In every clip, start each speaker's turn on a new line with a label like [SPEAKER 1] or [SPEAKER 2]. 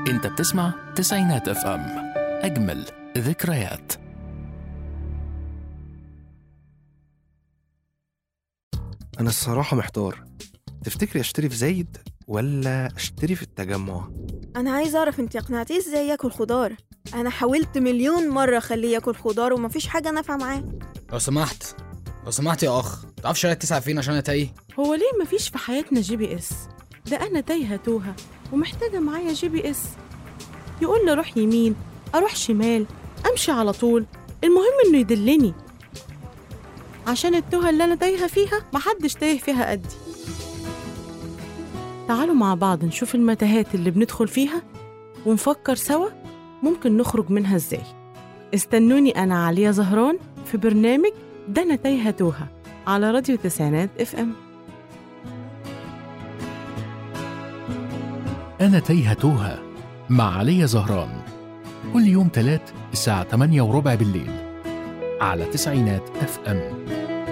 [SPEAKER 1] انت بتسمع تسعينات اف ام اجمل ذكريات
[SPEAKER 2] أنا الصراحة محتار تفتكري أشتري في زايد ولا أشتري في التجمع؟
[SPEAKER 3] انا عايزه اعرف انت اقنعتيه ازاي ياكل خضار انا حاولت مليون مره اخليه ياكل خضار ومفيش حاجه نافعه معاه
[SPEAKER 4] لو سمحت لو سمحت يا اخ تعرف شارع التسعة فين عشان انا تايه
[SPEAKER 5] هو ليه مفيش في حياتنا جي بي اس ده انا تايهه توهه ومحتاجه معايا جي بي اس يقول لي اروح يمين اروح شمال امشي على طول المهم انه يدلني عشان التوهه اللي انا تايهه فيها محدش تايه فيها قدي تعالوا مع بعض نشوف المتاهات اللي بندخل فيها ونفكر سوا ممكن نخرج منها ازاي استنوني انا عليا زهران في برنامج ده انا تايهه توهه على راديو تسعينات اف ام
[SPEAKER 1] أنا تايهة توها مع علي زهران كل يوم تلات الساعة 8 وربع بالليل على تسعينات اف ام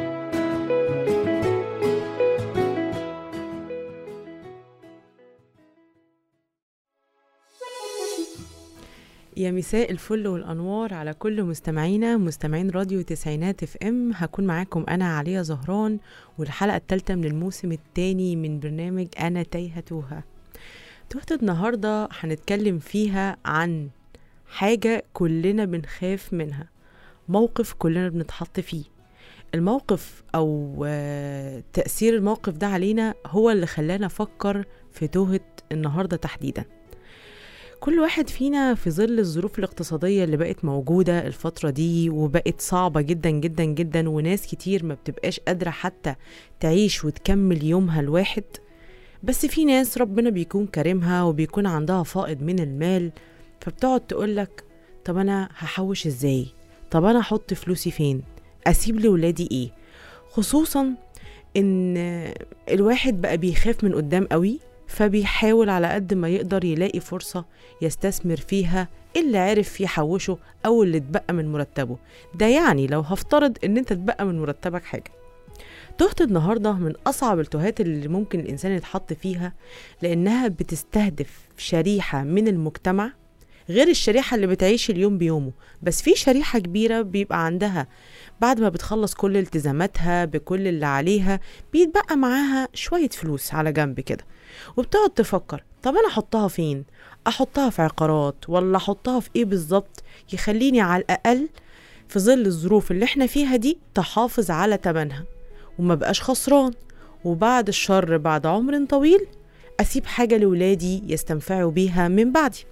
[SPEAKER 5] يا مساء الفل والانوار على كل مستمعينا مستمعين راديو تسعينات اف ام هكون معاكم انا عليا زهران والحلقه الثالثه من الموسم الثاني من برنامج انا تايهه توها توهة النهارده هنتكلم فيها عن حاجه كلنا بنخاف منها موقف كلنا بنتحط فيه الموقف او آه، تاثير الموقف ده علينا هو اللي خلانا افكر في توهه النهارده تحديدا كل واحد فينا في ظل الظروف الاقتصادية اللي بقت موجودة الفترة دي وبقت صعبة جدا جدا جدا وناس كتير ما بتبقاش قادرة حتى تعيش وتكمل يومها الواحد بس في ناس ربنا بيكون كريمها وبيكون عندها فائض من المال فبتقعد تقولك طب أنا هحوش ازاي طب أنا أحط فلوسي فين أسيب لولادي ايه خصوصا ان الواحد بقى بيخاف من قدام قوي فبيحاول على قد ما يقدر يلاقي فرصة يستثمر فيها اللي عرف يحوشه أو اللي اتبقى من مرتبه ده يعني لو هفترض إن أنت اتبقى من مرتبك حاجة تهت النهاردة من أصعب التهات اللي ممكن الإنسان يتحط فيها لأنها بتستهدف شريحة من المجتمع غير الشريحة اللي بتعيش اليوم بيومه بس في شريحة كبيرة بيبقى عندها بعد ما بتخلص كل التزاماتها بكل اللي عليها بيتبقى معاها شوية فلوس على جنب كده وبتقعد تفكر طب انا احطها فين احطها في عقارات ولا احطها في ايه بالظبط يخليني على الاقل في ظل الظروف اللي احنا فيها دي تحافظ على تمنها وما بقاش خسران وبعد الشر بعد عمر طويل اسيب حاجه لولادي يستنفعوا بيها من بعدي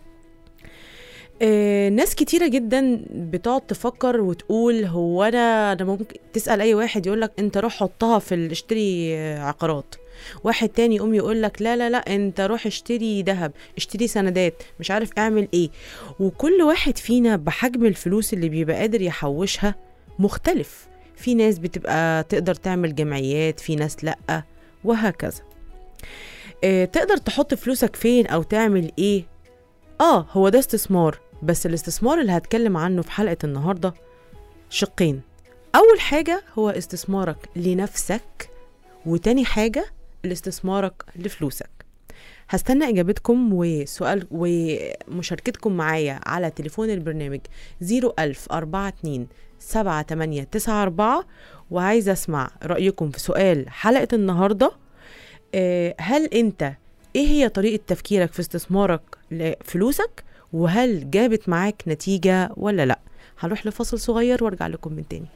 [SPEAKER 5] آه، ناس كتيرة جدا بتقعد تفكر وتقول هو انا انا ممكن تسأل اي واحد يقولك انت روح حطها في ال- اشتري آه، عقارات واحد تاني يقوم يقول لك لا لا لا انت روح اشتري ذهب اشتري سندات مش عارف اعمل ايه وكل واحد فينا بحجم الفلوس اللي بيبقى قادر يحوشها مختلف في ناس بتبقى تقدر تعمل جمعيات في ناس لا وهكذا اه تقدر تحط فلوسك فين او تعمل ايه اه هو ده استثمار بس الاستثمار اللي هتكلم عنه في حلقة النهاردة شقين اول حاجة هو استثمارك لنفسك وتاني حاجة الاستثمارك لفلوسك هستنى اجابتكم وسؤال ومشاركتكم معايا على تليفون البرنامج 01042 7894 وعايزه اسمع رايكم في سؤال حلقه النهارده آه، هل انت ايه هي طريقه تفكيرك في استثمارك لفلوسك وهل جابت معاك نتيجه ولا لا هروح لفصل صغير وارجع لكم من تاني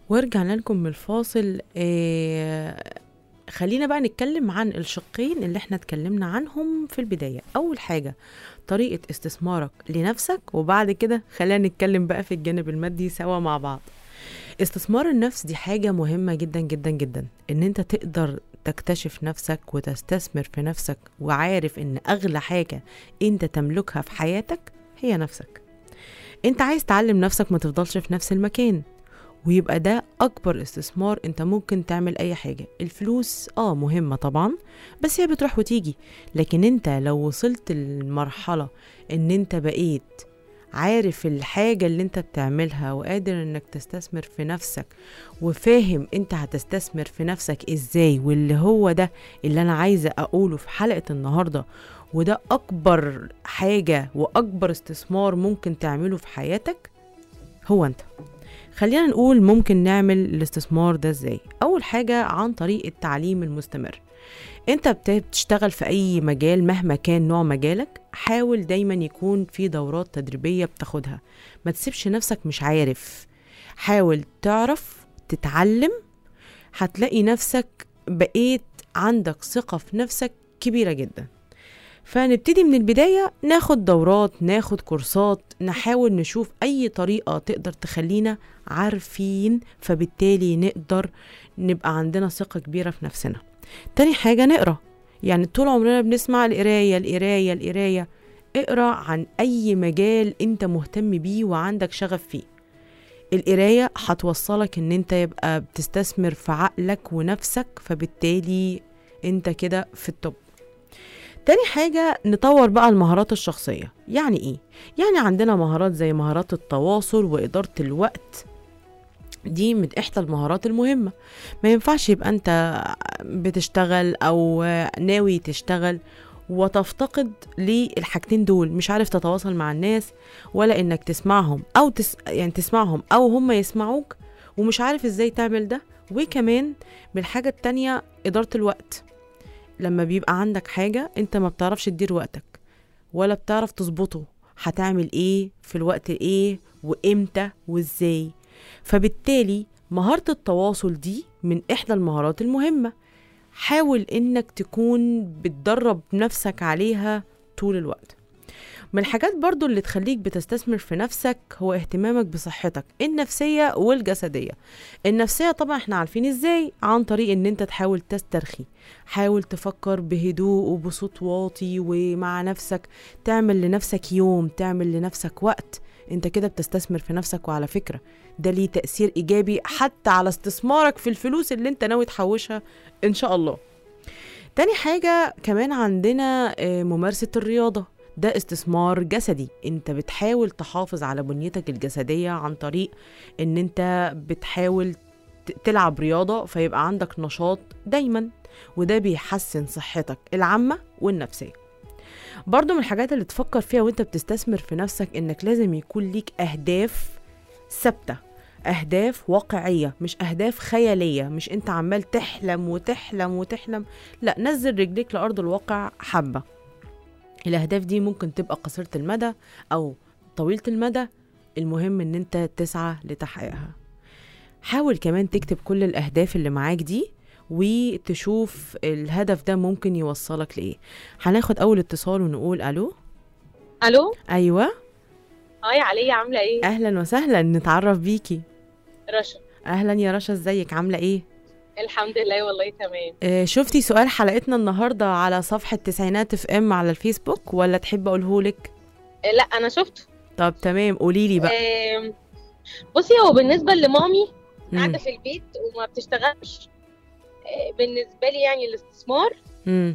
[SPEAKER 5] ورجعنا لكم من الفاصل آه خلينا بقى نتكلم عن الشقين اللي احنا اتكلمنا عنهم في البداية أول حاجة طريقة استثمارك لنفسك وبعد كده خلينا نتكلم بقى في الجانب المادي سوا مع بعض استثمار النفس دي حاجة مهمة جدا جدا جدا ان انت تقدر تكتشف نفسك وتستثمر في نفسك وعارف ان اغلى حاجة انت تملكها في حياتك هي نفسك انت عايز تعلم نفسك ما تفضلش في نفس المكان ويبقى ده اكبر استثمار انت ممكن تعمل اي حاجة الفلوس اه مهمة طبعا بس هي بتروح وتيجي لكن انت لو وصلت للمرحلة ان انت بقيت عارف الحاجة اللي انت بتعملها وقادر انك تستثمر في نفسك وفاهم انت هتستثمر في نفسك ازاي واللي هو ده اللي انا عايزة اقوله في حلقة النهاردة وده اكبر حاجة واكبر استثمار ممكن تعمله في حياتك هو انت خلينا نقول ممكن نعمل الاستثمار ده ازاي اول حاجة عن طريق التعليم المستمر انت بت- بتشتغل في اي مجال مهما كان نوع مجالك حاول دايما يكون في دورات تدريبية بتاخدها ما تسيبش نفسك مش عارف حاول تعرف تتعلم هتلاقي نفسك بقيت عندك ثقة في نفسك كبيرة جدا فنبتدي من البداية ناخد دورات ناخد كورسات نحاول نشوف أي طريقة تقدر تخلينا عارفين فبالتالي نقدر نبقى عندنا ثقة كبيرة في نفسنا تاني حاجة نقرا يعني طول عمرنا بنسمع القراية القراية القراية اقرا عن أي مجال أنت مهتم بيه وعندك شغف فيه القراية هتوصلك ان انت يبقى بتستثمر في عقلك ونفسك فبالتالي انت كده في التوب تاني حاجة نطور بقى المهارات الشخصية يعني ايه؟ يعني عندنا مهارات زي مهارات التواصل وإدارة الوقت دي من إحدى المهارات المهمة ما ينفعش يبقى أنت بتشتغل أو ناوي تشتغل وتفتقد للحاجتين دول مش عارف تتواصل مع الناس ولا انك تسمعهم او تس... يعني تسمعهم او هم يسمعوك ومش عارف ازاي تعمل ده وكمان بالحاجة التانية إدارة الوقت لما بيبقى عندك حاجة انت ما بتعرفش تدير وقتك ولا بتعرف تظبطه هتعمل ايه في الوقت ايه وامتى وازاي فبالتالي مهارة التواصل دي من احدى المهارات المهمة حاول انك تكون بتدرب نفسك عليها طول الوقت من الحاجات برضو اللي تخليك بتستثمر في نفسك هو اهتمامك بصحتك النفسية والجسدية النفسية طبعا احنا عارفين ازاي عن طريق ان انت تحاول تسترخي حاول تفكر بهدوء وبصوت واطي ومع نفسك تعمل لنفسك يوم تعمل لنفسك وقت انت كده بتستثمر في نفسك وعلى فكرة ده ليه تأثير إيجابي حتى على استثمارك في الفلوس اللي انت ناوي تحوشها إن شاء الله تاني حاجة كمان عندنا آه، ممارسة الرياضة ده استثمار جسدي انت بتحاول تحافظ على بنيتك الجسدية عن طريق ان انت بتحاول ت- تلعب رياضة فيبقى عندك نشاط دايما وده بيحسن صحتك العامة والنفسية برضو من الحاجات اللي تفكر فيها وانت بتستثمر في نفسك انك لازم يكون ليك اهداف ثابته اهداف واقعيه مش اهداف خياليه مش انت عمال تحلم وتحلم وتحلم لا نزل رجليك لارض الواقع حبه الاهداف دي ممكن تبقى قصيره المدى او طويله المدى المهم ان انت تسعى لتحقيقها حاول كمان تكتب كل الاهداف اللي معاك دي وتشوف الهدف ده ممكن يوصلك لايه هناخد اول اتصال ونقول الو
[SPEAKER 6] الو
[SPEAKER 5] ايوه
[SPEAKER 6] هاي عليا عامله ايه
[SPEAKER 5] اهلا وسهلا نتعرف بيكي
[SPEAKER 6] رشا
[SPEAKER 5] اهلا يا رشا ازيك عامله ايه
[SPEAKER 6] الحمد لله والله تمام
[SPEAKER 5] آه شفتي سؤال حلقتنا النهارده على صفحه تسعينات اف ام على الفيسبوك ولا تحب اقوله لك
[SPEAKER 6] آه، لا انا شفته
[SPEAKER 5] طب تمام قولي لي بقى
[SPEAKER 6] آم، بصي هو بالنسبه لمامي
[SPEAKER 5] مم.
[SPEAKER 6] قاعده في البيت وما بتشتغلش آه، بالنسبه لي يعني الاستثمار
[SPEAKER 5] مم.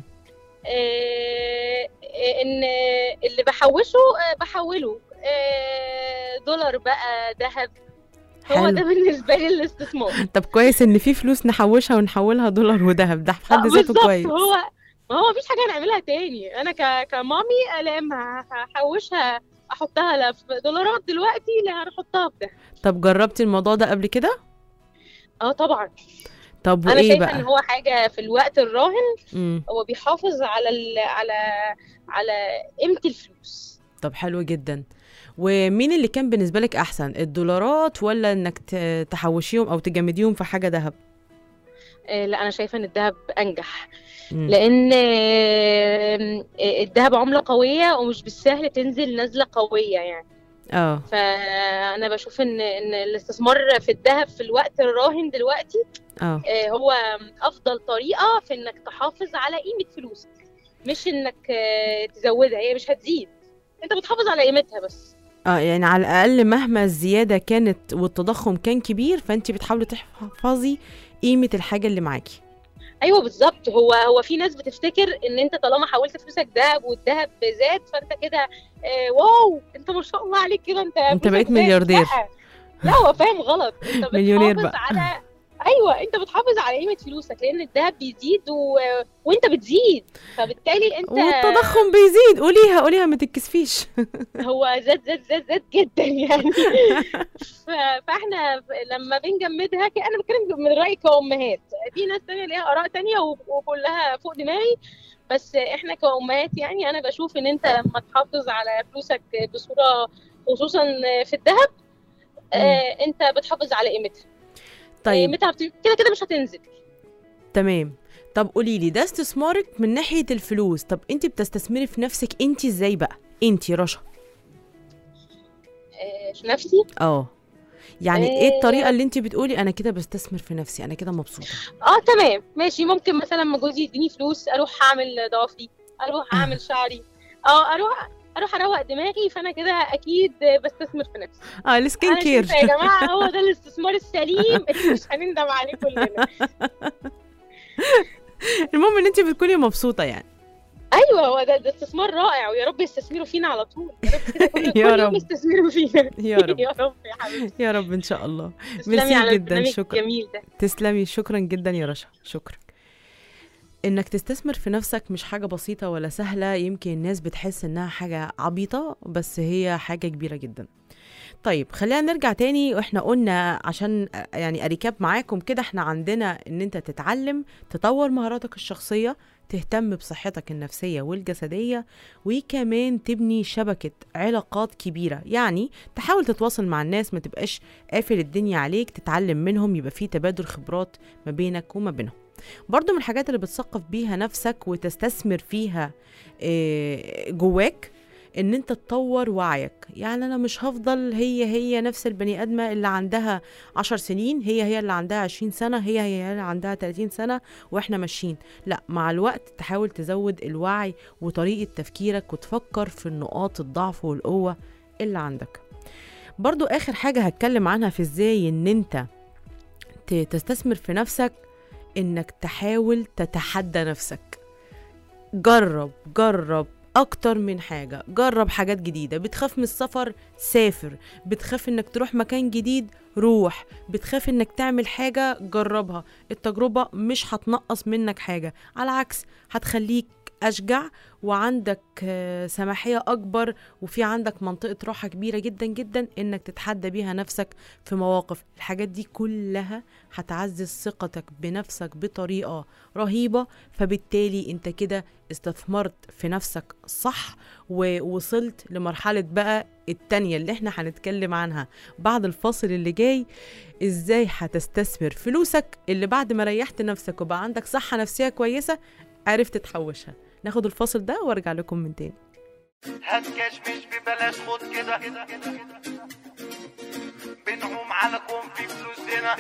[SPEAKER 6] آه، آه، ان اللي بحوشه آه، بحوله آه، دولار بقى ذهب هو
[SPEAKER 5] حلو.
[SPEAKER 6] ده بالنسبه لي الاستثمار
[SPEAKER 5] طب كويس ان في فلوس نحوشها ونحولها دولار وذهب ده في حد
[SPEAKER 6] آه،
[SPEAKER 5] ذاته
[SPEAKER 6] بالظبط
[SPEAKER 5] كويس
[SPEAKER 6] هو ما هو مفيش حاجه هنعملها تاني انا ك... كمامي لا اما هحوشها احطها لا في دولارات دلوقتي لا هنحطها في ده
[SPEAKER 5] طب جربتي الموضوع ده قبل كده
[SPEAKER 6] اه طبعا
[SPEAKER 5] طب
[SPEAKER 6] انا
[SPEAKER 5] وايه
[SPEAKER 6] شايفه
[SPEAKER 5] بقى
[SPEAKER 6] ان هو حاجه في الوقت الراهن
[SPEAKER 5] مم.
[SPEAKER 6] هو بيحافظ على ال... على على قيمه الفلوس
[SPEAKER 5] طب حلو جدا ومين اللي كان بالنسبه لك احسن الدولارات ولا انك ت- تحوشيهم او تجمديهم في حاجه ذهب
[SPEAKER 6] آه، لا انا شايفه ان الذهب انجح
[SPEAKER 5] مم.
[SPEAKER 6] لان آه، الذهب عمله قويه ومش بالسهل تنزل نزله قويه يعني
[SPEAKER 5] اه
[SPEAKER 6] فانا بشوف ان ان الاستثمار في الذهب في الوقت الراهن دلوقتي
[SPEAKER 5] اه
[SPEAKER 6] آه، هو افضل طريقه في انك تحافظ على قيمه فلوسك مش انك آه، تزودها هي مش هتزيد انت بتحافظ على قيمتها بس
[SPEAKER 5] اه يعني على الاقل مهما الزياده كانت والتضخم كان كبير فانت بتحاولي تحفظي قيمه الحاجه اللي معاكي
[SPEAKER 6] ايوه بالظبط هو هو في ناس بتفتكر ان انت طالما حولت فلوسك ذهب والذهب زاد فانت كده آه واو انت ما شاء الله عليك كده انت
[SPEAKER 5] أنت
[SPEAKER 6] فلوسك
[SPEAKER 5] بقيت
[SPEAKER 6] زادت.
[SPEAKER 5] ملياردير.
[SPEAKER 6] لا, لا هو فاهم غلط انت
[SPEAKER 5] مليونير
[SPEAKER 6] بتحافظ
[SPEAKER 5] بقى.
[SPEAKER 6] على ايوه انت بتحافظ على قيمه فلوسك لان الذهب بيزيد و... وانت بتزيد فبالتالي انت
[SPEAKER 5] والتضخم بيزيد قوليها قوليها ما تتكسفيش
[SPEAKER 6] هو زاد زاد زاد زاد جدا يعني ف... فاحنا لما بنجمدها ك- انا بتكلم من رايي كامهات في ناس تانية ليها اراء تانية و- وكلها فوق دماغي بس احنا كامهات يعني انا بشوف ان انت لما تحافظ على فلوسك بصوره خصوصا في الذهب آه انت بتحافظ على قيمتها
[SPEAKER 5] طيب
[SPEAKER 6] قيمتها بت- كده كده مش هتنزل
[SPEAKER 5] تمام طب قولي لي ده استثمارك من ناحيه الفلوس طب انت بتستثمري في نفسك انت ازاي بقى انت رشا
[SPEAKER 6] آه في نفسي
[SPEAKER 5] اه يعني ايه
[SPEAKER 6] آه.
[SPEAKER 5] الطريقه اللي انت بتقولي انا كده بستثمر في نفسي انا كده مبسوطه
[SPEAKER 6] اه تمام ماشي ممكن مثلا لما جوزي يديني فلوس اروح اعمل ضوافري اروح اعمل شعري اه اروح اروح اروق دماغي فانا كده اكيد بستثمر في نفسي
[SPEAKER 5] اه السكين
[SPEAKER 6] انا
[SPEAKER 5] كير
[SPEAKER 6] شايفة يا جماعه هو ده الاستثمار السليم اللي مش هنندم عليه كلنا
[SPEAKER 5] المهم ان انت بتكوني مبسوطه يعني
[SPEAKER 6] ايوه هو ده, ده استثمار رائع ويا رب يستثمروا فينا على طول يا رب كده كل,
[SPEAKER 5] يا
[SPEAKER 6] كل يوم
[SPEAKER 5] رب.
[SPEAKER 6] يستثمروا فينا
[SPEAKER 5] يا رب
[SPEAKER 6] يا رب يا حبيبتي
[SPEAKER 5] يا رب ان شاء الله
[SPEAKER 6] تسلمي
[SPEAKER 5] ميرسي
[SPEAKER 6] على
[SPEAKER 5] جدا،
[SPEAKER 6] البرنامج
[SPEAKER 5] شكرا.
[SPEAKER 6] الجميل ده
[SPEAKER 5] تسلمي شكرا جدا يا رشا شكرا انك تستثمر في نفسك مش حاجة بسيطة ولا سهلة يمكن الناس بتحس انها حاجة عبيطة بس هي حاجة كبيرة جدا طيب خلينا نرجع تاني واحنا قلنا عشان يعني اريكاب معاكم كده احنا عندنا ان انت تتعلم تطور مهاراتك الشخصية تهتم بصحتك النفسية والجسدية وكمان تبني شبكة علاقات كبيرة يعني تحاول تتواصل مع الناس ما تبقاش قافل الدنيا عليك تتعلم منهم يبقى في تبادل خبرات ما بينك وما بينهم برضو من الحاجات اللي بتثقف بيها نفسك وتستثمر فيها آه، جواك ان انت تطور وعيك يعني انا مش هفضل هي هي نفس البني ادمه اللي عندها عشر سنين هي هي اللي عندها عشرين سنه هي هي اللي عندها 30 سنه واحنا ماشيين لا مع الوقت تحاول تزود الوعي وطريقه تفكيرك وتفكر في النقاط الضعف والقوه اللي عندك برضو اخر حاجه هتكلم عنها في ازاي ان انت ت- تستثمر في نفسك انك تحاول تتحدى نفسك جرب جرب اكتر من حاجة جرب حاجات جديدة بتخاف من السفر سافر بتخاف انك تروح مكان جديد روح بتخاف انك تعمل حاجة جربها التجربة مش هتنقص منك حاجة على العكس هتخليك اشجع وعندك آه، سماحية اكبر وفي عندك منطقة راحة كبيرة جدا جدا انك تتحدى بيها نفسك في مواقف الحاجات دي كلها هتعزز ثقتك بنفسك بطريقة رهيبة فبالتالي انت كده استثمرت في نفسك صح ووصلت لمرحلة بقى التانية اللي احنا هنتكلم عنها بعد الفاصل اللي جاي ازاي هتستثمر فلوسك اللي بعد ما ريحت نفسك وبقى عندك صحة نفسية كويسة عرفت تحوشها ناخد الفاصل ده وارجع لكم من تاني
[SPEAKER 7] هتكشمش ببلاش خد كده بنعوم على كون في فلوسنا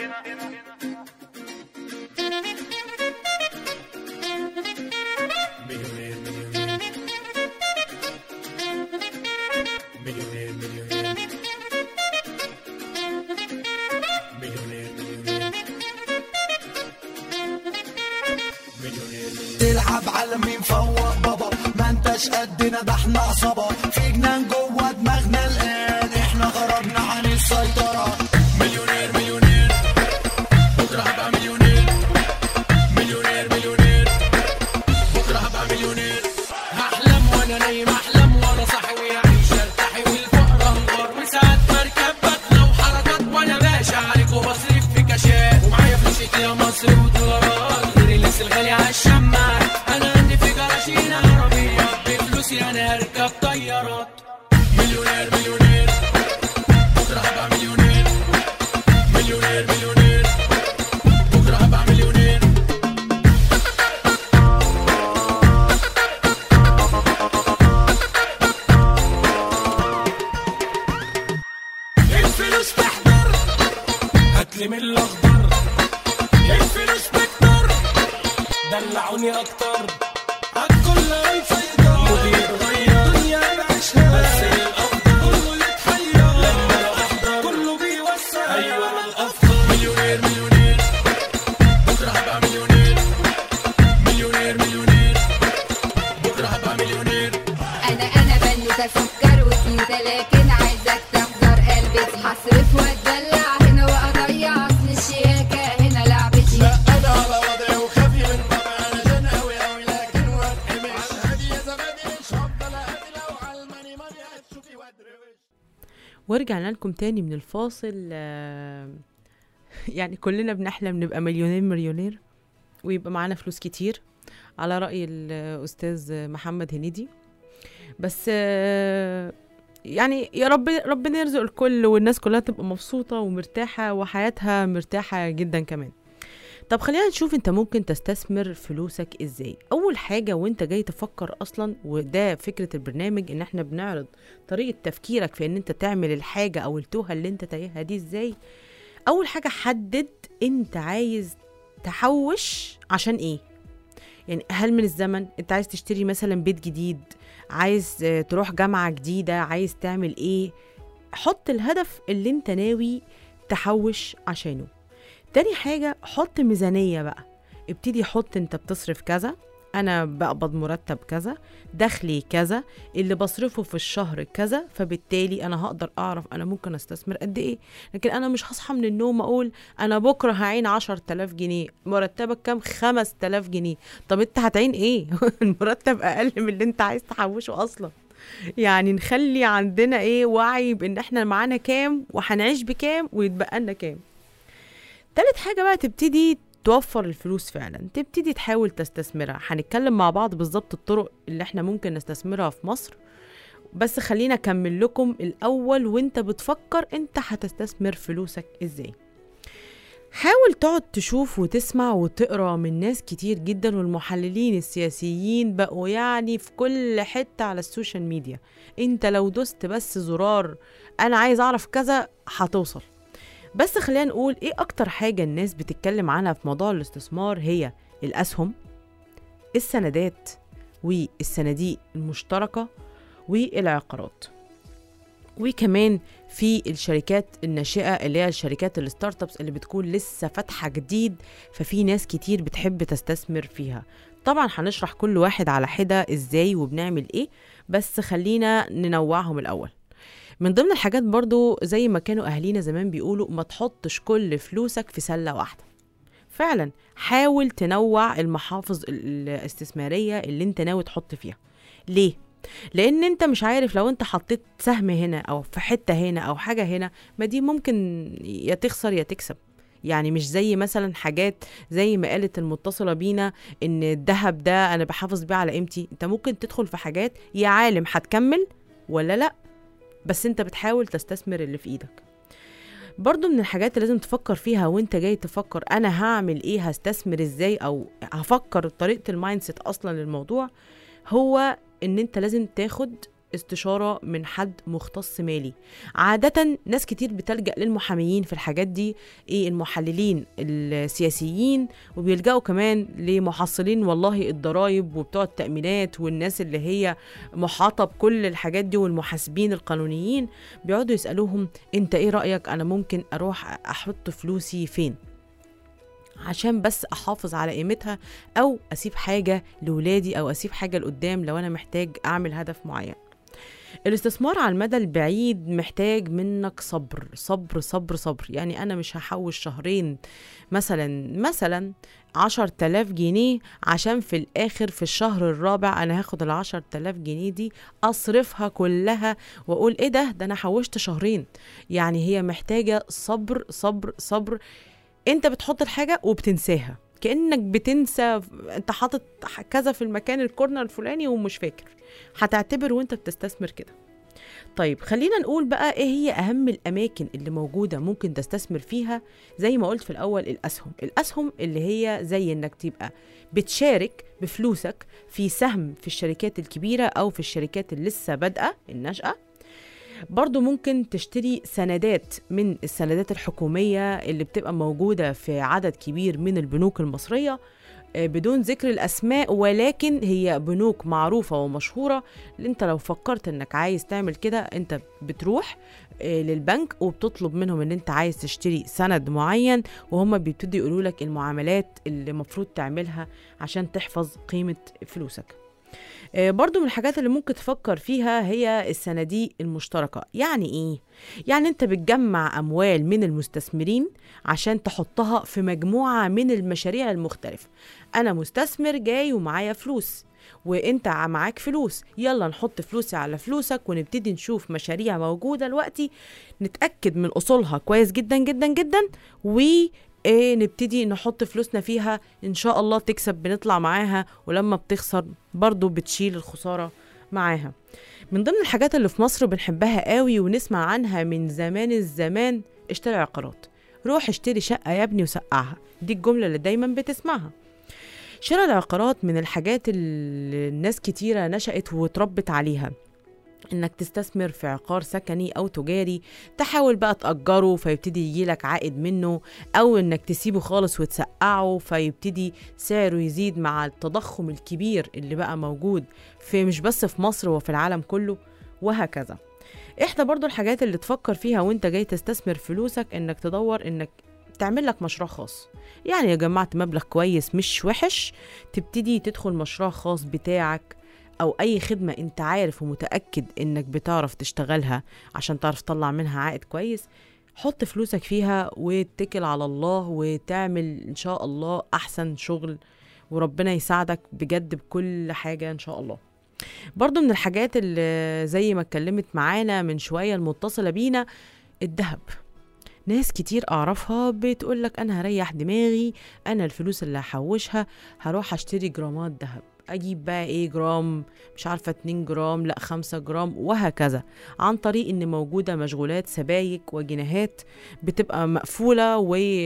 [SPEAKER 8] تلعب على مين فوق بابا ما انتش قدنا ده احنا عصابة في جنان جوه دماغنا الآن احنا خرجنا عن السيطرة مليونير مليونير بكرة هبقى مليونير مليونير مليونير بكرة هبقى مليونير هحلم وانا نايم احلم وانا صاحي ويعيش ارتاحي والفقر انهار وساعات بركب بطلع وحركات وانا باشا عليك وبصرف في كاشات ومعايا فلوسي يا مصر ودولارات غير اللبس الغالي على الشماعات انا عندي في جراشين عربية بفلوسي انا هركب طيارات
[SPEAKER 9] من الاخضر الفلوس بكتر دلعوني اكتر عالكل هنسيطر مودي يتغير دنيا بعيشها بس الافضل كله يتحير لما انا احضر كله بيوسع ايوه انا الافضل مليونير مليونير بكره هبقى مليونير مليونير مليونير بكره هبقى مليونير
[SPEAKER 10] انا انا بنوتة سكر وكيوتة لكن عايزك تحضر قلبتي هصرف واتدلع هنا واضيع اصل الشياكة هنا لعبتي
[SPEAKER 8] لا انا على وضعي وخافي من طبعي انا جن اوي اوي لكن وضعي مش هادي يا زبادي مش هفضل اهدي لو على الماني ماني هتشوفي وادروش
[SPEAKER 5] ورجعنا لكم تاني من الفاصل آه، يعني كلنا بنحلم نبقى مليونير مليونير ويبقى معانا فلوس كتير على رأي الأستاذ محمد هنيدي بس آه، يعني يا رب ربنا يرزق الكل والناس كلها تبقى مبسوطة ومرتاحة وحياتها مرتاحة جدا كمان طب خلينا نشوف انت ممكن تستثمر فلوسك ازاي اول حاجة وانت جاي تفكر اصلا وده فكرة البرنامج ان احنا بنعرض طريقة تفكيرك في ان انت تعمل الحاجة او التوهة اللي انت تايهها دي ازاي اول حاجة حدد انت عايز تحوش عشان ايه يعني هل من الزمن انت عايز تشتري مثلا بيت جديد عايز آه، تروح جامعة جديدة عايز تعمل ايه حط الهدف اللي انت ناوي تحوش عشانه تاني حاجة حط ميزانية بقى ابتدي حط انت بتصرف كذا انا بقبض مرتب كذا دخلي كذا اللي بصرفه في الشهر كذا فبالتالي انا هقدر اعرف انا ممكن استثمر قد ايه لكن انا مش هصحى من النوم اقول انا بكره هعين 10000 جنيه مرتبك كام 5000 جنيه طب انت هتعين ايه المرتب اقل من اللي انت عايز تحوشه اصلا يعني نخلي عندنا ايه وعي بان احنا معانا كام وهنعيش بكام ويتبقى لنا كام تالت حاجة بقى تبتدي توفر الفلوس فعلا تبتدي تحاول تستثمرها هنتكلم مع بعض بالظبط الطرق اللي احنا ممكن نستثمرها في مصر بس خلينا اكمل لكم الاول وانت بتفكر انت هتستثمر فلوسك ازاي حاول تقعد تشوف وتسمع وتقرا من ناس كتير جدا والمحللين السياسيين بقوا يعني في كل حته على السوشيال ميديا انت لو دوست بس زرار انا عايز اعرف كذا هتوصل بس خلينا نقول ايه اكتر حاجة الناس بتتكلم عنها في موضوع الاستثمار هي الاسهم السندات والصناديق المشتركة والعقارات وكمان في الشركات الناشئة اللي هي الشركات الستارت ابس اللي بتكون لسه فاتحة جديد ففي ناس كتير بتحب تستثمر فيها طبعا هنشرح كل واحد على حدة ازاي وبنعمل ايه بس خلينا ننوعهم الاول من ضمن الحاجات برضو زي ما كانوا أهالينا زمان بيقولوا ما تحطش كل فلوسك في سلة واحدة فعلا حاول تنوع المحافظ ال- الاستثمارية اللي انت ناوي تحط فيها ليه؟ لان انت مش عارف لو انت حطيت سهم هنا او في حتة هنا او حاجة هنا ما دي ممكن يا تخسر يا تكسب يعني مش زي مثلا حاجات زي ما قالت المتصلة بينا ان الذهب ده انا بحافظ بيه على قيمتي انت ممكن تدخل في حاجات يا عالم هتكمل ولا لا بس انت بتحاول تستثمر اللي في ايدك برضو من الحاجات اللي لازم تفكر فيها وانت جاي تفكر انا هعمل ايه هستثمر ازاي او هفكر طريقة المايند سيت اصلا للموضوع هو ان انت لازم تاخد استشارة من حد مختص مالي عادة ناس كتير بتلجأ للمحاميين في الحاجات دي ايه المحللين السياسيين وبيلجأوا كمان لمحصلين والله الضرايب وبتوع التأمينات والناس اللي هي محاطة بكل الحاجات دي والمحاسبين القانونيين بيقعدوا يسألوهم انت ايه رأيك انا ممكن اروح احط فلوسي فين عشان بس احافظ على قيمتها او اسيب حاجة لولادي او اسيب حاجة لقدام لو انا محتاج اعمل هدف معين الاستثمار على المدى البعيد محتاج منك صبر صبر صبر صبر يعني أنا مش هحوش شهرين مثلا مثلا عشر تلاف جنيه عشان في الآخر في الشهر الرابع أنا هاخد العشر تلاف جنيه دي أصرفها كلها وأقول إيه ده ده أنا حوشت شهرين يعني هي محتاجة صبر صبر صبر أنت بتحط الحاجة وبتنساها كأنك بتنسى أنت حاطط كذا في المكان الكورنر الفلاني ومش فاكر هتعتبر وانت بتستثمر كده طيب خلينا نقول بقى ايه هي اهم الاماكن اللي موجوده ممكن تستثمر فيها زي ما قلت في الاول الاسهم الاسهم اللي هي زي انك تبقى بتشارك بفلوسك في سهم في الشركات الكبيره او في الشركات اللي لسه بادئه النشاه برضو ممكن تشتري سندات من السندات الحكومية اللي بتبقى موجودة في عدد كبير من البنوك المصرية آه، بدون ذكر الأسماء ولكن هي بنوك معروفة ومشهورة انت لو فكرت انك عايز تعمل كده انت بتروح آه، للبنك وبتطلب منهم ان انت عايز تشتري سند معين وهم بيبتدوا يقولوا لك المعاملات اللي المفروض تعملها عشان تحفظ قيمة فلوسك آه، برضو من الحاجات اللي ممكن تفكر فيها هي الصناديق المشتركة يعني ايه؟ يعني انت بتجمع اموال من المستثمرين عشان تحطها في مجموعة من المشاريع المختلفة انا مستثمر جاي ومعايا فلوس وانت ع- معاك فلوس يلا نحط فلوسي على فلوسك ونبتدي نشوف مشاريع موجودة دلوقتي نتأكد من أصولها كويس جدا جدا جدا و إيه نبتدي نحط فلوسنا فيها ان شاء الله تكسب بنطلع معاها ولما بتخسر برضو بتشيل الخسارة معاها من ضمن الحاجات اللي في مصر بنحبها قوي ونسمع عنها من زمان الزمان اشتري عقارات روح اشتري شقة يا ابني وسقعها دي الجملة اللي دايما بتسمعها شراء العقارات من الحاجات اللي الناس كتيرة نشأت وتربت عليها انك تستثمر في عقار سكني او تجاري تحاول بقى تأجره فيبتدي يجيلك عائد منه او انك تسيبه خالص وتسقعه فيبتدي سعره يزيد مع التضخم الكبير اللي بقى موجود في مش بس في مصر وفي العالم كله وهكذا احدى برضو الحاجات اللي تفكر فيها وانت جاي تستثمر فلوسك انك تدور انك تعمل لك مشروع خاص يعني لو جمعت مبلغ كويس مش وحش تبتدي تدخل مشروع خاص بتاعك او اي خدمه انت عارف ومتاكد انك بتعرف تشتغلها عشان تعرف تطلع منها عائد كويس حط فلوسك فيها واتكل على الله وتعمل ان شاء الله احسن شغل وربنا يساعدك بجد بكل حاجه ان شاء الله برضو من الحاجات اللي زي ما اتكلمت معانا من شويه المتصله بينا الذهب ناس كتير اعرفها بتقولك انا هريح دماغي انا الفلوس اللي هحوشها هروح اشتري جرامات ذهب اجيب بقى ايه جرام مش عارفه 2 جرام لا 5 جرام وهكذا عن طريق ان موجوده مشغولات سبايك وجنيهات بتبقى مقفوله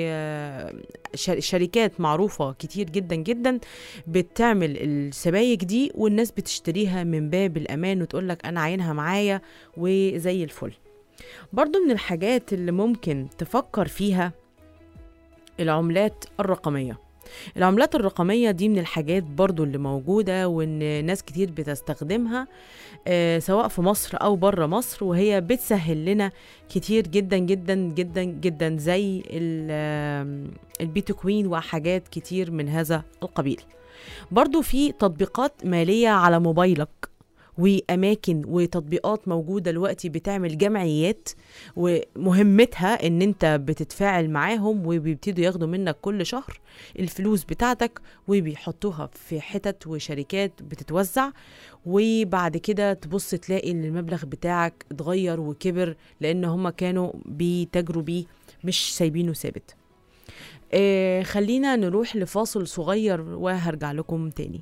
[SPEAKER 5] وشركات معروفه كتير جدا جدا بتعمل السبايك دي والناس بتشتريها من باب الامان وتقول لك انا عاينها معايا وزي الفل برضو من الحاجات اللي ممكن تفكر فيها العملات الرقميه العملات الرقمية دي من الحاجات برضو اللي موجودة وان ناس كتير بتستخدمها آه سواء في مصر او بره مصر وهي بتسهل لنا كتير جدا جدا جدا جدا زي البيتكوين وحاجات كتير من هذا القبيل برضو في تطبيقات مالية على موبايلك واماكن وتطبيقات موجوده دلوقتي بتعمل جمعيات ومهمتها ان انت بتتفاعل معاهم وبيبتدوا ياخدوا منك كل شهر الفلوس بتاعتك وبيحطوها في حتت وشركات بتتوزع وبعد كده تبص تلاقي ان المبلغ بتاعك اتغير وكبر لان هما كانوا بيتاجروا بيه مش سايبينه ثابت آه خلينا نروح لفاصل صغير وهرجع لكم تاني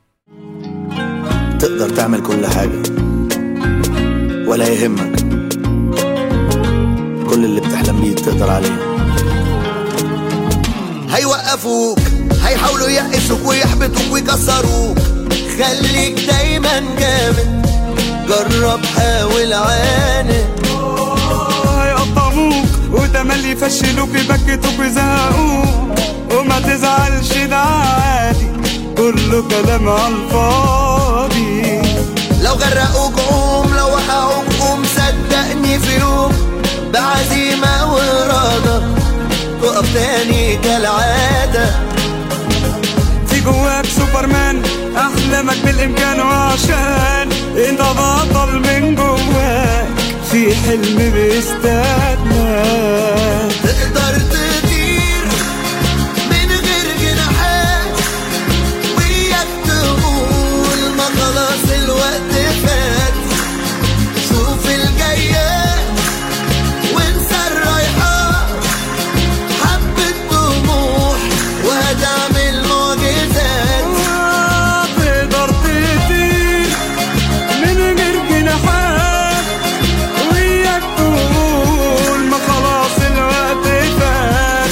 [SPEAKER 8] تقدر تعمل كل حاجة ولا يهمك كل اللي بتحلم بيه تقدر عليه
[SPEAKER 11] هيوقفوك هيحاولوا يقسوك ويحبطوك ويكسروك خليك دايما جامد جرب حاول عاند
[SPEAKER 12] هيقطعوك وتملي يفشلوك يبكتوك ويزهقوك وما تزعلش ده عادي كله كلام على الفاضي
[SPEAKER 11] لو غرقوك قوم لو وقعوك قوم صدقني في يوم بعزيمة وإرادة تقف تاني كالعادة
[SPEAKER 12] في جواك سوبرمان احلامك بالامكان وعشان انت بطل من جواك في حلم بيستناك
[SPEAKER 11] تقدر تطير من غير جناحات وياك تقول ما خلاص الوقت فات شوف الجايات وانسى الرايحات حبة طموح وهتعمل معجزات
[SPEAKER 12] تقدر تطير من غير جناحات وياك تقول ما خلاص الوقت فات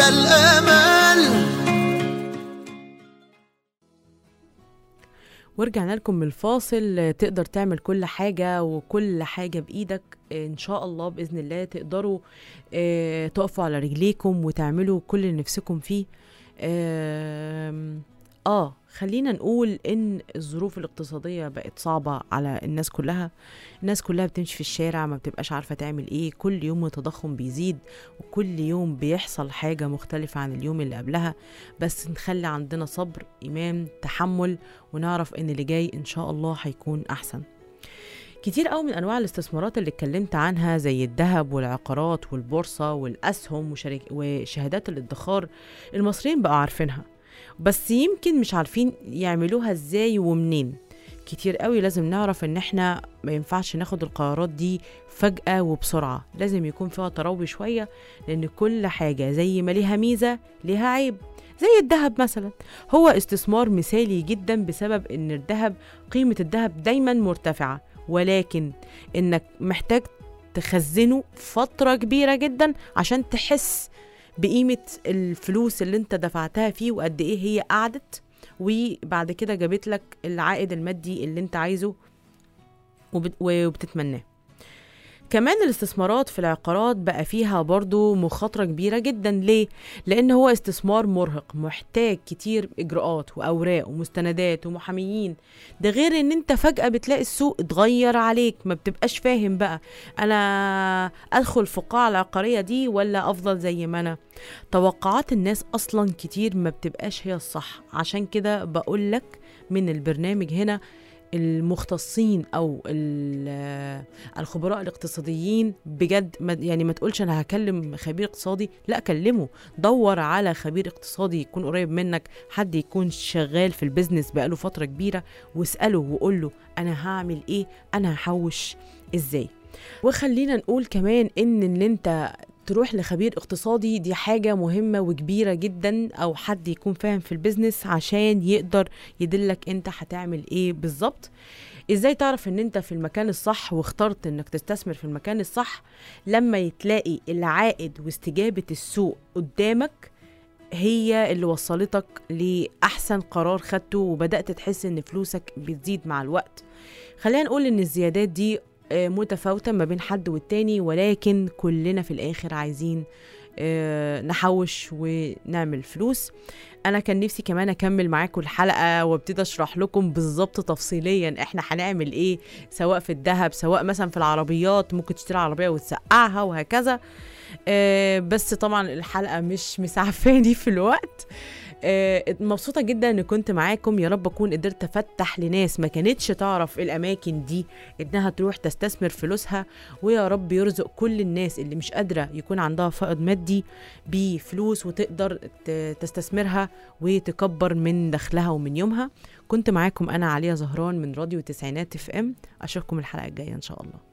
[SPEAKER 11] ده الامل
[SPEAKER 5] ورجعنا لكم من الفاصل تقدر تعمل كل حاجة وكل حاجة بإيدك إن شاء الله بإذن الله تقدروا آه، تقفوا على رجليكم وتعملوا كل اللي نفسكم فيه آم، آه خلينا نقول إن الظروف الاقتصادية بقت صعبة على الناس كلها الناس كلها بتمشي في الشارع ما بتبقاش عارفة تعمل إيه كل يوم التضخم بيزيد وكل يوم بيحصل حاجة مختلفة عن اليوم اللي قبلها بس نخلي عندنا صبر إيمان تحمل ونعرف ان اللي جاي ان شاء الله هيكون احسن كتير قوي من انواع الاستثمارات اللي اتكلمت عنها زي الذهب والعقارات والبورصه والاسهم وشرك وشهادات الادخار المصريين بقوا عارفينها بس يمكن مش عارفين يعملوها ازاي ومنين كتير قوي لازم نعرف ان احنا ما ينفعش ناخد القرارات دي فجأة وبسرعة لازم يكون فيها تروي شوية لان كل حاجة زي ما ليها ميزة ليها عيب زي الذهب مثلا هو استثمار مثالي جدا بسبب ان الذهب قيمة الذهب دايما مرتفعة ولكن انك محتاج تخزنه فترة كبيرة جدا عشان تحس بقيمة الفلوس اللي انت دفعتها فيه وقد ايه هي قعدت وبعد كده جابت لك العائد المادي اللي انت عايزه وبت- وبتتمناه كمان الاستثمارات في العقارات بقى فيها برضو مخاطرة كبيرة جدا ليه؟ لأن هو استثمار مرهق محتاج كتير إجراءات وأوراق ومستندات ومحاميين ده غير إن أنت فجأة بتلاقي السوق اتغير عليك ما بتبقاش فاهم بقى أنا أدخل في القاعة العقارية دي ولا أفضل زي ما أنا توقعات الناس أصلا كتير ما بتبقاش هي الصح عشان كده بقولك من البرنامج هنا المختصين او ال- الخبراء الاقتصاديين بجد ما يعني ما تقولش انا هكلم خبير اقتصادي لا كلمه دور على خبير اقتصادي يكون قريب منك حد يكون شغال في البيزنس بقاله فتره كبيره واساله وقول له انا هعمل ايه انا هحوش ازاي وخلينا نقول كمان ان اللي انت تروح لخبير اقتصادي دي حاجة مهمة وكبيرة جدا أو حد يكون فاهم في البيزنس عشان يقدر يدلك انت هتعمل ايه بالظبط ازاي تعرف ان انت في المكان الصح واخترت انك تستثمر في المكان الصح لما يتلاقي العائد واستجابة السوق قدامك هي اللي وصلتك لأحسن قرار خدته وبدأت تحس ان فلوسك بتزيد مع الوقت خلينا نقول ان الزيادات دي آه، متفاوتة ما بين حد والتاني ولكن كلنا في الآخر عايزين آه، نحوش ونعمل فلوس انا كان نفسي كمان اكمل معاكم الحلقه وابتدي اشرح لكم بالظبط تفصيليا احنا هنعمل ايه سواء في الذهب سواء مثلا في العربيات ممكن تشتري عربيه وتسقعها وهكذا آه، بس طبعا الحلقه مش مسعفاني في الوقت آه، مبسوطه جدا ان كنت معاكم يا رب اكون قدرت افتح لناس ما كانتش تعرف الاماكن دي انها تروح تستثمر فلوسها ويا رب يرزق كل الناس اللي مش قادره يكون عندها فائض مادي بفلوس وتقدر ت- تستثمرها وتكبر من دخلها ومن يومها كنت معاكم انا عليا زهران من راديو تسعينات اف ام اشوفكم الحلقه الجايه ان شاء الله